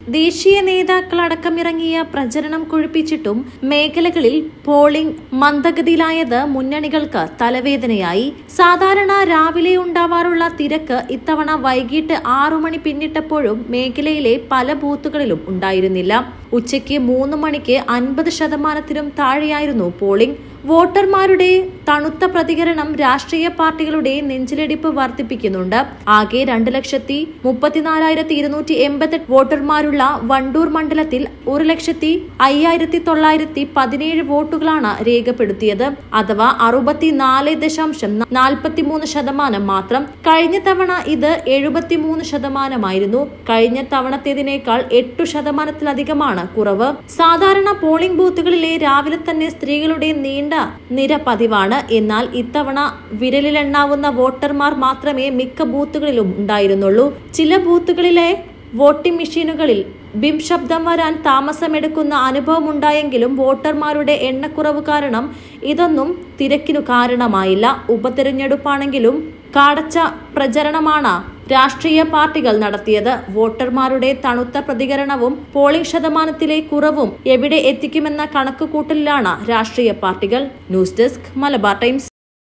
ദേശീയ നേതാക്കളടക്കമിറങ്ങിയ പ്രചരണം കൊഴുപ്പിച്ചിട്ടും മേഖലകളിൽ പോളിംഗ് മന്ദഗതിയിലായത് മുന്നണികൾക്ക് തലവേദനയായി സാധാരണ രാവിലെ ഉണ്ടാവാറുള്ള തിരക്ക് ഇത്തവണ വൈകിട്ട് ആറു മണി പിന്നിട്ടപ്പോഴും മേഖലയിലെ പല ബൂത്തുകളിലും ഉണ്ടായിരുന്നില്ല ഉച്ചയ്ക്ക് മൂന്ന് മണിക്ക് അൻപത് ശതമാനത്തിനും താഴെയായിരുന്നു പോളിംഗ് വോട്ടർമാരുടെ തണുത്ത പ്രതികരണം രാഷ്ട്രീയ പാർട്ടികളുടെ നെഞ്ചിലടിപ്പ് വർദ്ധിപ്പിക്കുന്നുണ്ട് ആകെ രണ്ട് ലക്ഷത്തി മുപ്പത്തിനാലായിരത്തി ഇരുന്നൂറ്റി എൺപത്തെട്ട് വോട്ടർമാരുള്ള വണ്ടൂർ മണ്ഡലത്തിൽ ഒരു ലക്ഷത്തി അയ്യായിരത്തി തൊള്ളായിരത്തി പതിനേഴ് വോട്ടുകളാണ് രേഖപ്പെടുത്തിയത് അഥവാ അറുപത്തിനാല് ദശാംശം നാൽപ്പത്തിമൂന്ന് ശതമാനം മാത്രം കഴിഞ്ഞ തവണ ഇത് എഴുപത്തിമൂന്ന് ശതമാനമായിരുന്നു കഴിഞ്ഞ തവണത്തേതിനേക്കാൾ എട്ടു ശതമാനത്തിലധികമാണ് കുറവ് സാധാരണ പോളിംഗ് ബൂത്തുകളിലെ രാവിലെ തന്നെ സ്ത്രീകളുടെ നീണ്ട നിര പതിവാണ് എന്നാൽ ഇത്തവണ വിരലിലെണ്ണാവുന്ന വോട്ടർമാർ മാത്രമേ മിക്ക ബൂത്തുകളിലും ഉണ്ടായിരുന്നുള്ളൂ ചില ബൂത്തുകളിലെ വോട്ടിംഗ് മെഷീനുകളിൽ ബിം ശബ്ദം വരാൻ താമസമെടുക്കുന്ന അനുഭവമുണ്ടായെങ്കിലും വോട്ടർമാരുടെ എണ്ണക്കുറവ് കാരണം ഇതൊന്നും തിരക്കിനു കാരണമായില്ല ഉപതെരഞ്ഞെടുപ്പാണെങ്കിലും കാടച്ച പ്രചരണമാണ് രാഷ്ട്രീയ പാർട്ടികൾ നടത്തിയത് വോട്ടർമാരുടെ തണുത്ത പ്രതികരണവും പോളിംഗ് ശതമാനത്തിലെ കുറവും എവിടെ എത്തിക്കുമെന്ന കണക്കുകൂട്ടലിലാണ് രാഷ്ട്രീയ പാർട്ടികൾ ന്യൂസ് ഡെസ്ക് മലബാർ ടൈംസ്